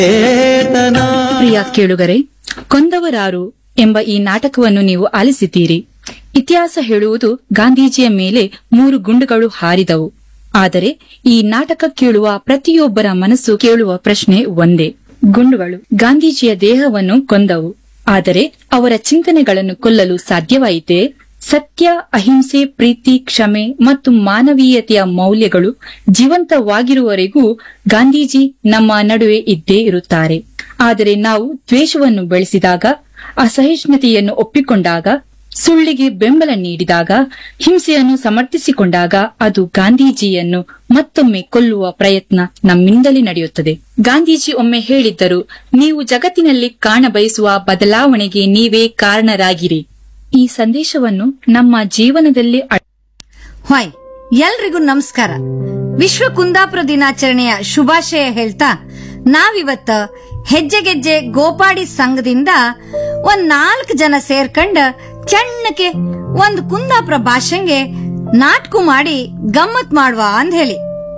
ಪ್ರಿಯ ಕೇಳುಗರೆ ಕೊಂದವರಾರು ಎಂಬ ಈ ನಾಟಕವನ್ನು ನೀವು ಆಲಿಸಿದ್ದೀರಿ ಇತಿಹಾಸ ಹೇಳುವುದು ಗಾಂಧೀಜಿಯ ಮೇಲೆ ಮೂರು ಗುಂಡುಗಳು ಹಾರಿದವು ಆದರೆ ಈ ನಾಟಕ ಕೇಳುವ ಪ್ರತಿಯೊಬ್ಬರ ಮನಸ್ಸು ಕೇಳುವ ಪ್ರಶ್ನೆ ಒಂದೇ ಗುಂಡುಗಳು ಗಾಂಧೀಜಿಯ ದೇಹವನ್ನು ಕೊಂದವು ಆದರೆ ಅವರ ಚಿಂತನೆಗಳನ್ನು ಕೊಲ್ಲಲು ಸಾಧ್ಯವಾಯಿತೇ ಸತ್ಯ ಅಹಿಂಸೆ ಪ್ರೀತಿ ಕ್ಷಮೆ ಮತ್ತು ಮಾನವೀಯತೆಯ ಮೌಲ್ಯಗಳು ಜೀವಂತವಾಗಿರುವವರೆಗೂ ಗಾಂಧೀಜಿ ನಮ್ಮ ನಡುವೆ ಇದ್ದೇ ಇರುತ್ತಾರೆ ಆದರೆ ನಾವು ದ್ವೇಷವನ್ನು ಬೆಳೆಸಿದಾಗ ಅಸಹಿಷ್ಣುತೆಯನ್ನು ಒಪ್ಪಿಕೊಂಡಾಗ ಸುಳ್ಳಿಗೆ ಬೆಂಬಲ ನೀಡಿದಾಗ ಹಿಂಸೆಯನ್ನು ಸಮರ್ಥಿಸಿಕೊಂಡಾಗ ಅದು ಗಾಂಧೀಜಿಯನ್ನು ಮತ್ತೊಮ್ಮೆ ಕೊಲ್ಲುವ ಪ್ರಯತ್ನ ನಮ್ಮಿಂದಲೇ ನಡೆಯುತ್ತದೆ ಗಾಂಧೀಜಿ ಒಮ್ಮೆ ಹೇಳಿದ್ದರು ನೀವು ಜಗತ್ತಿನಲ್ಲಿ ಕಾಣಬಯಸುವ ಬದಲಾವಣೆಗೆ ನೀವೇ ಕಾರಣರಾಗಿರಿ ಈ ಸಂದೇಶವನ್ನು ನಮ್ಮ ಜೀವನದಲ್ಲಿ ಅಳ- ಹೊಯ್ ಎಲ್ರಿಗೂ ನಮಸ್ಕಾರ ವಿಶ್ವ ಕುಂದಾಪುರ ದಿನಾಚರಣೆಯ ಶುಭಾಶಯ ಹೇಳ್ತಾ ನಾವಿವತ್ತ ಹೆಜ್ಜೆಗೆಜ್ಜೆ ಗೋಪಾಡಿ ಸಂಘದಿಂದ ಒಂದ್ ನಾಲ್ಕು ಜನ ಸೇರ್ಕಂಡ ಚಣ್ಣಕ್ಕೆ ಒಂದ್ ಕುಂದಾಪುರ ಭಾಷೆಗೆ ನಾಟಕ ಮಾಡಿ ಗಮ್ಮತ್ ಮಾಡುವ ಅಂದ್ ಹೇಳಿ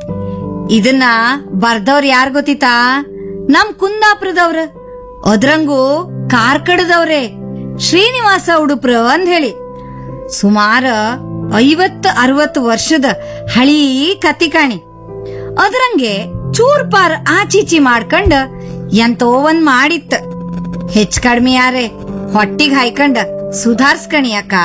ಇದನ್ನ ಬರ್ದವ್ರ ಯಾರ್ ಗೊತ್ತಿತಾ ನಮ್ ಕುಂದಾಪುರದವ್ರ ಅದ್ರಂಗೂ ಕಾರ್ಕಡದವ್ರೆ ಶ್ರೀನಿವಾಸ ಉಡುಪ್ರ ಅಂದ್ ಹೇಳಿ ಸುಮಾರ ಐವತ್ತು ಅರವತ್ತು ವರ್ಷದ ಹಳೀ ಕತ್ತಿ ಕಾಣಿ ಅದ್ರಂಗೆ ಚೂರ್ ಪಾರ್ ಆಚೀಚಿ ಮಾಡ್ಕಂಡ ಎಂತೋ ಒಂದ್ ಮಾಡಿತ್ತ ಹೆಚ್ಚ್ ಕಡ್ಮಿ ಯಾರೆ ಹೊಟ್ಟಿಗ್ ಹಾಯ್ಕಂಡ ಸುಧಾರ್ಸ್ಕಣಿ ಅಕ್ಕ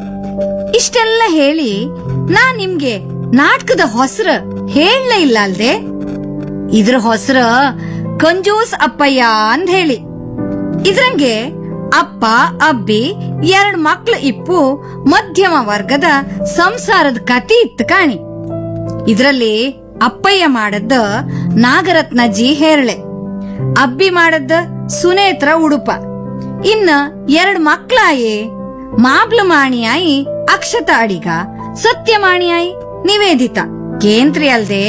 ಇಷ್ಟೆಲ್ಲ ಹೇಳಿ ನಾ ನಿಮ್ಗೆ ನಾಟಕದ ಹೊಸರ ಹೇಳಲೇ ಇಲ್ಲ ಅಲ್ದೆ ಇದ್ರ ಹೊಸರ ಕಂಜೂಸ್ ಅಪ್ಪಯ್ಯ ಅಂದ್ ಹೇಳಿ ಇದ್ರಂಗೆ ಅಪ್ಪ ಅಬ್ಬಿ ಎರಡ್ ಮಕ್ಳು ಇಪ್ಪು ಮಧ್ಯಮ ವರ್ಗದ ಸಂಸಾರದ ಕತಿ ಇತ್ತು ಕಾಣಿ ಇದ್ರಲ್ಲಿ ಅಪ್ಪಯ್ಯ ಮಾಡದ್ದ ನಾಗರತ್ನ ಜಿ ಹೇರಳೆ ಅಬ್ಬಿ ಮಾಡದ್ದ ಸುನೇತ್ರ ಉಡುಪ ಇನ್ನ ಎರಡ್ ಮಕ್ಳಾಯಿ ಮಾಬ್ಲು ಮಾಣಿಯಾಯಿ ಅಕ್ಷತ ಅಡಿಗ ಸತ್ಯಮಾಣಿಯಾಯಿ ನಿವೇದಿತ ಕೇಂದ್ರಿ ಅಲ್ದೆ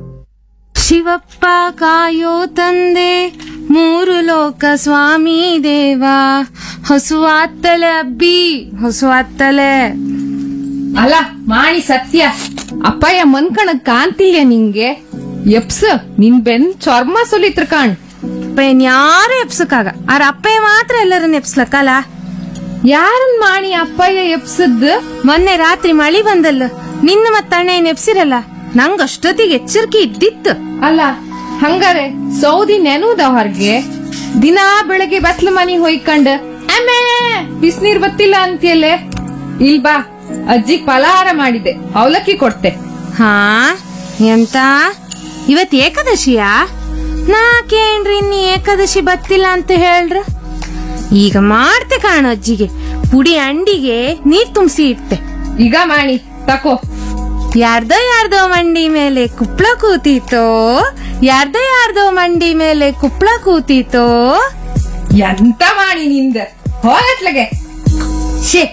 ಶಿವಪ್ಪ ಕಾಯೋ ತಂದೆ ಮೂರು ಲೋಕ ಸ್ವಾಮಿ ದೇವ ಹೊಸುವಾತ್ತಲೆ ಅಬ್ಬಿ ಹೊಸುವಾತ್ತಲೆ ಅಲ್ಲ ಮಾಡಿ ಸತ್ಯ ಅಪ್ಪಯ್ಯ ಮನ್ಕಣಕ್ ಕಾಂತಿಲ್ಯ ನಿಂಗೆ ಎಪ್ಸ ನಿನ್ ಬೆನ್ ಚರ್ಮ ಸುಲಿತ್ರ ಕಾಣ್ ಅಪ್ಪಯ್ಯನ್ ಯಾರು ಎಪ್ಸಕ್ಕಾಗ ಆರ ಅಪ್ಪಯ್ಯ ಮಾತ್ರ ಎಲ್ಲರನ್ನ ಎಪ್ಸ್ಲಕ್ಕಲ್ಲ ಯಾರನ್ ಮಾಡಿ ಅಪ್ಪಯ್ಯ ಎಪ್ಸದ್ ಮೊನ್ನೆ ರಾತ್ರಿ ಮಳಿ ಬಂದಲ್ಲ ನಿನ್ನ ಮತ್ತ ಅಣ್ಣ ಏನ್ ಎಪ್ಸಿರಲ್ಲ ನಂಗ್ ಅಷ್ಟೊತ್ತಿಗೆ ಎಚ್ಚರಿಕೆ ಇದ್ದಿತ್ತು ಅಲ್ಲ ಹಂಗಾರೆ ಸೌದಿ ನೆನೂದ ಹೊರ್ಗೆ ದಿನಾ ಬೆಳಗ್ಗೆ ಬತ್ಲ ಮನಿ ಹೊಯ್ಕಂಡ್ ಅಮ್ಮೇ ಬಿಸ್ನೀರ್ ಬತ್ತಿಲ್ಲ ಅಂತಿಯಲ್ಲೇ ಇಲ್ ಬಾ ಅಜ್ಜಿಗ್ ಫಲಹಾರ ಮಾಡಿದೆ ಅವಲಕ್ಕಿ ಕೊಡ್ತೆ ಹಾ ಎಂತ ಇವತ್ ಏಕಾದಶಿಯಾ ನಾಕೇನ್ರಿ ಇನ್ನು ಏಕಾದಶಿ ಬತ್ತಿಲ್ಲ ಅಂತ ಹೇಳ್ರ ಈಗ ಮಾಡ್ತೆ ಕಾಣ ಅಜ್ಜಿಗೆ ಪುಡಿ ಅಂಡಿಗೆ ನೀರ್ ತುಂಬಿಸಿ ಇಟ್ಟೆ ಈಗ ಮಾಡಿ ತಕೋ ಯಾರ್ದೋ ಯಾರ್ದೋ ಮಂಡಿ ಮೇಲೆ ಕುಪ್ಳ ಕೂತೀತೋ ಯಾರ್ದೋ ಯಾರ್ದೋ ಮಂಡಿ ಮೇಲೆ ಕುಪ್ಳ ಕೂತೀತೋ ಎಂತ ಮಾಡಿ ನಿಂದ ಹೋಗತ್ಲಗೆ ಶೇ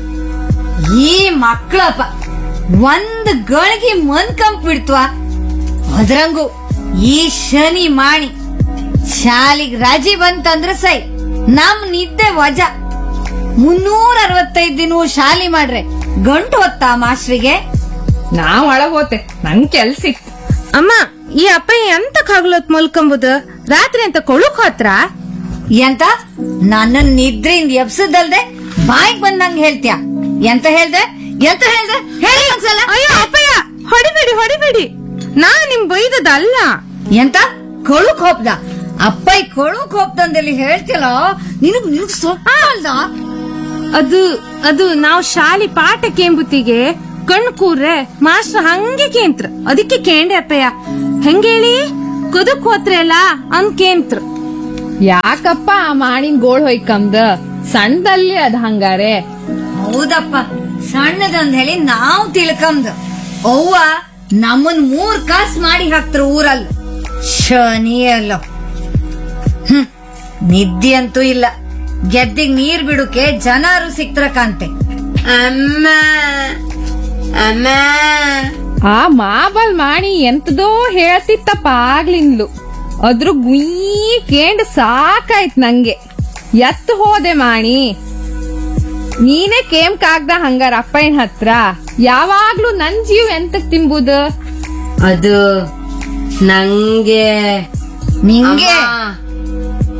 ಈ ಮಕ್ಕಳಪ್ಪ ಒಂದ್ ಗಳಿಗೆ ಮನ್ ಕಂಪಿಡ್ತ್ವ ಅದ್ರಂಗು ಈ ಶನಿ ಮಾಣಿ ಶಾಲಿಗ್ ರಜೆ ಬಂತಂದ್ರ ಸೈ ನಮ್ ನಿದ್ದೆ ವಜಾ ಮುನ್ನೂರ ಅರವತ್ತೈದ್ ದಿನ ಶಾಲಿ ಮಾಡ್ರೆ ಗಂಟು ಹೊತ್ತಾ ಮಾಸ್ಟ್ರಿಗೆ ನಾವ್ ಒಳಗ್ ಹೋತೆ ನಂಗ್ ಕೆಲ್ಸಿತ್ತು ಅಮ್ಮ ಈ ಅಪ್ಪ ಎಂತ ಕಾಗ್ಲೋತ್ ಮಲ್ಕೊಂಬುದು ರಾತ್ರಿ ಅಂತ ಕೊಳುಕ್ ಹೋತ್ರ ಎಂತ ನನ್ನ ನಿದ್ರೆಯಿಂದ ಎಬ್ಸದಲ್ದೆ ಬಾಯಿಗೆ ಬಂದಂಗ್ ಹೇಳ್ತೀಯ ಎಂತ ಹೇಳ್ದೆ ಎಂತ ಹೇಳ್ದೆ ಹೇಳಿ ಒಂದ್ಸಲ ಅಯ್ಯೋ ಅಪ್ಪಯ್ಯ ಹೊಡಿಬೇಡಿ ಹೊಡಿಬೇಡಿ ನಾ ನಿಮ್ ಬೈದದಲ್ಲ ಎಂತ ಕೊಳುಕ್ ಹೋಪ್ದ ಅಪ್ಪಯ್ ಕೊಳುಕ್ ಹೋಪ್ದಂದಲ್ಲಿ ಹೇಳ್ತಿಲ್ಲ ನಿನಗ್ ನಿನಗ್ ಸೊಪ್ಪ ಅಲ್ದ ಅದು ಅದು ನಾವು ಶಾಲಿ ಪಾಠ ಕೇಂಬುತ್ತಿಗೆ ಕಣ್ ಕೂರ್ರೆ ಮಾಸ್ಟರ್ ಹಂಗೆ ಕೇಂತ್ರ ಅದಕ್ಕೆ ಕೇಂಡೆ ಅಪ್ಪಯ್ಯ ಹೆಂಗೇಳಿ ಕುದಕ್ ಹೋತ್ರೆ ಅಲ್ಲ ಅನ್ ಕೇಂತ್ರ ಯಾಕಪ್ಪ ಆ ಮಾಡಿನ ಗೋಳ್ ಹೊಯ್ಕಂದ ಸಣ್ಣದಲ್ಲಿ ಅದ್ ಹಂಗಾರೆ ಹೌದಪ್ಪ ಸಣ್ಣದಂದ್ ಹೇಳಿ ನಾವು ತಿಳ್ಕಂದ್ ಅವ್ವ ನಮ್ಮನ್ ಮೂರ್ ಕಾಸ್ ಮಾಡಿ ಹಾಕ್ತ್ರ ಊರಲ್ಲಿ ಶನಿ ಅಲ್ಲ ಹ್ಮ್ ನಿದ್ದೆ ಅಂತೂ ಇಲ್ಲ ಗೆದ್ದಿಗ್ ನೀರ್ ಬಿಡುಕೆ ಜನರು ಸಿಕ್ತರ ಕಾಂತೆ ಅಮ್ಮ ಅಮ್ಮ ಆ ಮಾಬಲ್ ಮಾಡಿ ಎಂತದೋ ಹೇಳ್ತಿತ್ತಪ್ಪ ಆಗ್ಲಿಂದ್ಲು ಅದ್ರ ಗುಯ್ ಕೇಂಡ್ ಸಾಕಾಯ್ತ್ ನಂಗೆ ಎತ್ ಹೋದೆ ಮಾಣಿ ನೀನೇ ಕೇಮ್ ಕಾಗ್ದ ಹಂಗಾರ ಅಪ್ಪಯ್ಯನ್ ಹತ್ರ ಯಾವಾಗ್ಲೂ ನನ್ ಜೀವ ಎಂತಕ್ ತಿಂಬುದು ಅದು ನಂಗೆ ನಿಂಗೆ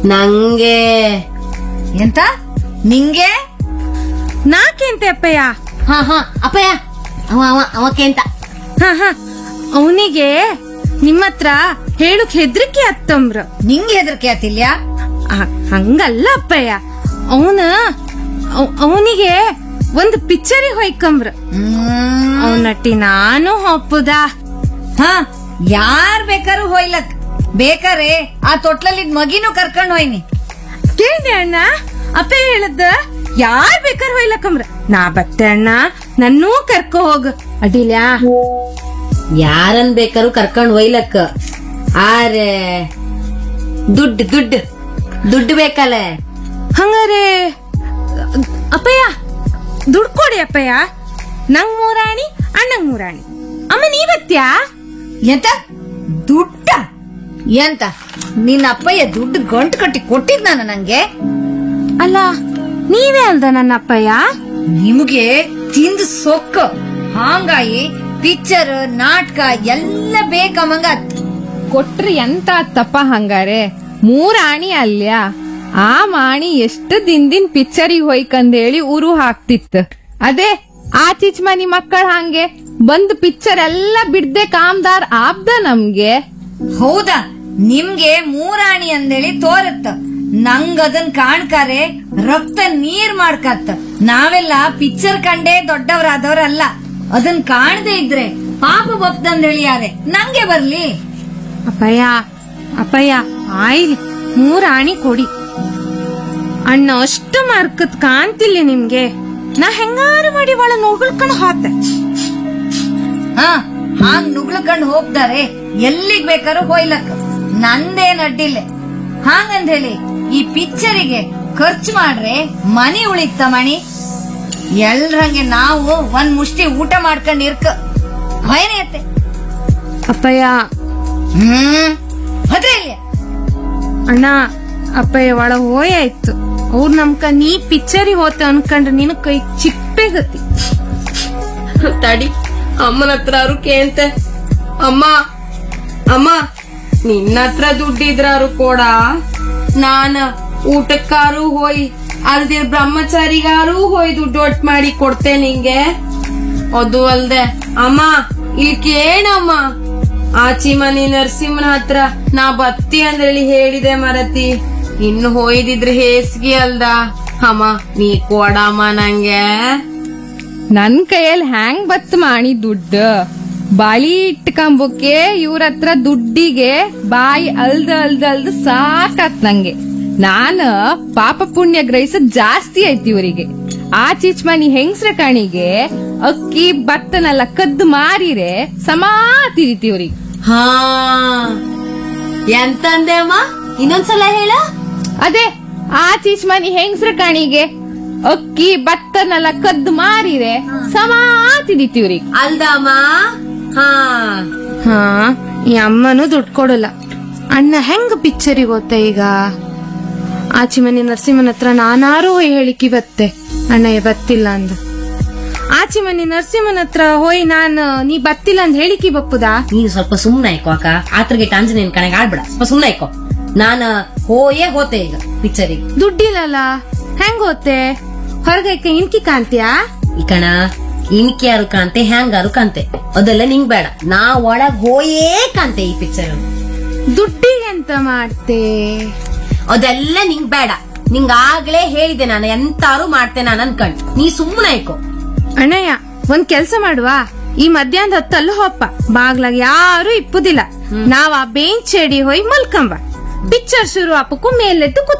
ನಂಗೆ ಎಂತ ನಿಂಗೆ ನಾಕೆಂತೆ ಅಪ್ಪಯ್ಯ ಹಾ ಹಾ ಅಪ್ಪಯ್ಯ ಅವ ಅವ ಅವಕ್ಕೆ ಅಂತ ಹ ಹ ಅವನಿಗೆ ನಿಮ್ಮತ್ರ ಹೇಳುಕ್ ಹೆದ್ರಿಕೆ ಅತ್ತಂಬ್ರ ನಿಂಗೆ ಹೆದರಿಕೆ ಆತಿಲ್ಯಾ ಆ- ಹಂಗಲ್ಲ ಅಪ್ಪಯ್ಯ ಅವನ ಅವನಿಗೆ ಒಂದು ಪಿಕ್ಚರಿಗೆ ಹೊಯ್ಕಂಬ್ರ ಹ್ಮ್ ಅವನಟ್ಟಿ ನಾನು ಒಪ್ಪುದ ಹಾ ಯಾರ್ ಬೇಕಾರು ಹೋಯ್ಲಕ್ ಬೇಕಾರೆ ಆ ತೊಟ್ಲಲ್ಲಿದ್ ಮಗಿನೂ ಕರ್ಕೊಂಡ್ ಹೋಯ್ನಿ ಕೇಳಿ ಅಣ್ಣ ಅಪ್ಪ ಹೇಳದ ಯಾರ್ ಬೇಕಾರ್ ಹೊಯ್ಲಕ್ಕಂಬ್ರ ನಾ ಬತ್ತೆ ಅಣ್ಣ ನನ್ನೂ ಕರ್ಕೊ ಹೋಗ್ ಅಡಿಲ್ಯಾ ಯಾರನ್ ಬೇಕಾರು ಕರ್ಕೊಂಡ್ ಒಯ್ಲಕ್ಕ ಆರೆ ದುಡ್ಡು ದುಡ್ಡು ದುಡ್ಡು ಬೇಕಲ್ಲ ಹಂಗಾರೆ ಅಪ್ಪಯ್ಯ ದುಡ್ಡು ಕೊಡಿ ಅಪ್ಪಯ್ಯ ನಂಗ್ ಮೂರಾಣಿ ಅಣ್ಣಂಗ್ ಮೂರಾಣಿ ಅಮ್ಮ ನೀವತ್ತ್ಯಾ ಎಂತ ದುಡ್ಡ ಎಂತ ನಿನ್ನ ಅಪ್ಪಯ್ಯ ದುಡ್ಡು ಗಂಟು ಕಟ್ಟಿ ಕೊಟ್ಟಿದ್ನಾನ ನಂಗೆ ಅಲ್ಲ ನೀವೇ ಅಲ್ದ ನನ್ನ ಅಪ್ಪಯ್ಯ ನಿಮ್ಗೆ ತಿಂದು ಸೊಕ್ಕ ಹಾಂಗಾಗಿ ಪಿಕ್ಚರ್ ನಾಟಕ ಎಲ್ಲ ಬೇಕಮ್ಮಂಗ ಕೊಟ್ರಿ ಎಂತ ತಪ್ಪ ಹಂಗಾರೆ ಮೂರಾಣಿ ಅಲ್ಯ ಆ ಮಾಣಿ ಎಷ್ಟು ದಿನದಿನ್ ಪಿಕ್ಚರಿಗೆ ಹೋಯ್ಕಂದೇಳಿ ಉರು ಹಾಕ್ತಿತ್ತು ಅದೇ ಆ ಚಿಚ್ ಮನಿ ಮಕ್ಕಳ ಹಂಗೆ ಬಂದ್ ಪಿಕ್ಚರ್ ಎಲ್ಲ ಬಿಡ್ದೆ ಕಾಮ್ದಾರ್ ಆಬ್ದ ನಮ್ಗೆ ಹೌದಾ ನಿಮ್ಗೆ ಮೂರಾಣಿ ಅಂದೇಳಿ ತೋರತ್ತ ನಂಗ್ ಅದನ್ ಕಾಣ್ಕಾರೆ ರಕ್ತ ನೀರ್ ಮಾಡ್ಕತ್ತ ನಾವೆಲ್ಲ ಪಿಕ್ಚರ್ ಕಂಡೇ ದೊಡ್ಡವರಾದವ್ರಲ್ಲ ಅದನ್ ಕಾಣದೇ ಇದ್ರೆ ಪಾಪ ಬಪ್ದಂದೇಳಿ ಯಾರೆ ನಂಗೆ ಬರ್ಲಿ ಅಪ್ಪಯ್ಯ ಅಪ್ಪಯ್ಯ ಆಯ್ಲಿ ಮೂರಾಣಿ ಕೊಡಿ ಅಣ್ಣ ಅಷ್ಟು ಮಾರ್ಕತ್ ಕಾಣ್ತಿಲ್ಲ ನಿಮ್ಗೆ ನಾ ಹೆಂಗಾರು ಮಾಡಿ ಒಳ ನೋಗಳ್ಕೊಂಡು ಹೋತೆ ಹಾ ಹಾಂಗ್ ನುಗ್ಲಕಂಡ್ ಹೋಗ್ತಾರೆ ಎಲ್ಲಿಗ್ ಬೇಕಾದ್ರೂ ಹೋಯ್ಲಕ್ಕ ನಂದೇನ್ ಅಡ್ಡಿಲ್ಲ ಹಾಂಗಂದ್ ಹೇಳಿ ಈ ಪಿಕ್ಚರಿಗೆ ಖರ್ಚು ಮಾಡ್ರೆ ಮನಿ ಉಳಿತ ಮಣಿ ಎಲ್ರಂಗೆ ನಾವು ಒಂದ್ ಮುಷ್ಟಿ ಊಟ ಮಾಡ್ಕೊಂಡ್ ಇರ್ಕ ಭಯನೇ ಅಪ್ಪಯ್ಯ ಹ್ಮ್ ಅದೇ ಇಲ್ಲ ಅಣ್ಣ ಅಪ್ಪಯ್ಯ ಒಳ ಹೋಯಾಯ್ತು ಅವ್ರು ನಮ್ಕ ನೀ ಪಿಕ್ಚರಿಗೆ ಹೋತ ಅನ್ಕೊಂಡ್ರೆ ನಿನ್ ಕೈ ಚಿಪ್ಪೆಗತಿ ತಡಿ ಅಮ್ಮನ ಹತ್ರ ಕೇಂತೆ ಅಮ್ಮ ಅಮ್ಮ ನಿನ್ನ ಹತ್ರ ದುಡ್ಡಿದ್ರಾರು ಕೊಡ ನಾನ ಊಟಕ್ಕಾರು ಹೋಯ್ ಅಲ್ದಿರ ಬ್ರಹ್ಮಚಾರಿಗಾರು ಹೋಯ್ ದುಡ್ಡು ಒಟ್ ಮಾಡಿ ಕೊಡ್ತೆ ನಿಂಗೆ ಅದು ಅಲ್ದೆ ಅಮ್ಮ ಇಲ್ಲಿ ಕೇಳಮ್ಮ ಆಚಿ ಮನಿ ನರಸಿಂಹನ ಹತ್ರ ನಾ ಬತ್ತಿ ಅಂದ್ರೇಳಿ ಹೇಳಿದೆ ಮರತಿ ಇನ್ನು ಹೋಯ್ದಿದ್ರೆ ಹೇಸ್ಗಿ ಅಲ್ದ ಅಮ್ಮ ನೀ ಕೊಡಮ್ಮ ನಂಗೆ ನನ್ ಕೈಯಲ್ಲಿ ಹ್ಯಾಂಗ್ ಬತ್ ಮಾಡಿ ದುಡ್ಡು ಬಾಳಿ ಇಟ್ಕೊಂಬಕ್ಕೆ ಇವ್ರ ಹತ್ರ ದುಡ್ಡಿಗೆ ಬಾಯಿ ಅಲ್ದ ಅಲ್ದ ಅಲ್ದ ಸಾಕಾತ್ ನಂಗೆ ನಾನ ಪಾಪ ಪುಣ್ಯ ಗ್ರಹಿಸದ್ ಜಾಸ್ತಿ ಐತಿ ಇವರಿಗೆ ಆ ಚಿಚ್ಮನಿ ಹೆಂಗ್ಸ್ರ ಕಣಿಗೆ ಅಕ್ಕಿ ಭತ್ತನೆಲ್ಲ ಕದ್ದು ಮಾರಿರೆ ಸಮಾತಿರಿತಿ ಇವ್ರಿಗೆ ಹಾ ಎಂತಂದೆ ಅಮ್ಮ ಇನ್ನೊಂದ್ಸಲ ಹೇಳ ಅದೇ ಆ ಚಿಚ್ಮನಿ ಹೆಂಗ್ಸ್ರ ಕಣಿಗೆ ಅಕ್ಕಿ ಭತ್ತನೆಲ್ಲ ಕದ್ದು ಮಾರಿರೆ ಸಮಾತಿದಿತಿ ಇವ್ರಿಗೆ ಅಲ್ದಮ್ಮ ಹಾ ಹಾ ಈ ಅಮ್ಮನೂ ದುಡ್ಡು ಕೊಡಲ್ಲ ಅಣ್ಣ ಹೆಂಗ ಪಿಕ್ಚರಿಗೆ ಹೋತ ಈಗ ಆಚಿ ಮನೆ ನರಸಿಂಹನ ಹತ್ರ ನಾನಾರು ಹೋಯ್ ಹೇಳಿಕಿ ಬತ್ತೆ ಅಣ್ಣ ಏ ಬತ್ತಿಲ್ಲ ಅಂದ ಆಚಿ ಮನೆ ನರಸಿಂಹನ ಹತ್ರ ಹೋಯ್ ನಾನ್ ನೀ ಬತ್ತಿಲ್ಲ ಅಂದ್ ಹೇಳಿಕಿ ಬಪ್ಪುದಾ ನೀನು ಸ್ವಲ್ಪ ಸುಮ್ನೆ ಆಯ್ಕೋ ಅಕ್ಕ ಆತ್ರಗೆ ಆಂಜನೇಯನ್ ಕಣಗೆ ಆಡ್ಬೇಡ ಸ್ವಲ್ಪ ಸುಮ್ನೆ ಆಯ್ಕೋ ನಾನ ಹೋಯೇ ಹೋತೆ ಈಗ ಪಿಕ್ಚರಿಗೆ ದುಡ್ಡಿಲ್ಲಲ್ಲ ಹೆಂಗ್ ಹೋತೆ ಹೊರಗೈಕ ಇನ್ಕಿ ಕಾಂತ್ಯಾ ಈ ಕಣ ಇನ್ಕೆ ಯಾರು ಕಾಂತೆ ಹ್ಯಾಂಗಾರು ಕಾಂತೆ ಅದೆಲ್ಲ ನಿಂಗ್ ಬೇಡ ನಾ ಒಳಗ್ ಹೋಯೇ ಕಾಂತೆ ಈ ಪಿಕ್ಚರ್ ದುಡ್ಡಿಗೆ ಎಂತ ಮಾಡ್ತೆ ಅದೆಲ್ಲ ನಿಂಗ್ ಬೇಡ ನಿಂಗ್ ಆಗ್ಲೇ ಹೇಳಿದೆ ನಾನು ಎಂತಾರು ಮಾಡ್ತೆ ನಾನು ಅನ್ಕಂಡ್ ನೀ ಸುಮ್ಮನೆ ಆಯ್ಕೋ ಅಣ್ಣಯ್ಯ ಒಂದ್ ಕೆಲ್ಸ ಮಾಡುವ ಈ ಮಧ್ಯಾಹ್ನದ ಹೊತ್ತಲ್ಲೂ ಹೊಪ್ಪ ಬಾಗ್ಲಾಗ ಯಾರು ಇಪ್ಪುದಿಲ್ಲ ನಾವ್ ಆ ಬೆಂಚ್ ಚಡಿ ಹೋಯ್ ಮಲ್ಕಂಬ ಪಿಕ್ಚರ್ ಶುರು ಆಪಕ್ಕೂ ಮೇಲೆದ್ದು ಕುತ್ಕೊಂಡ್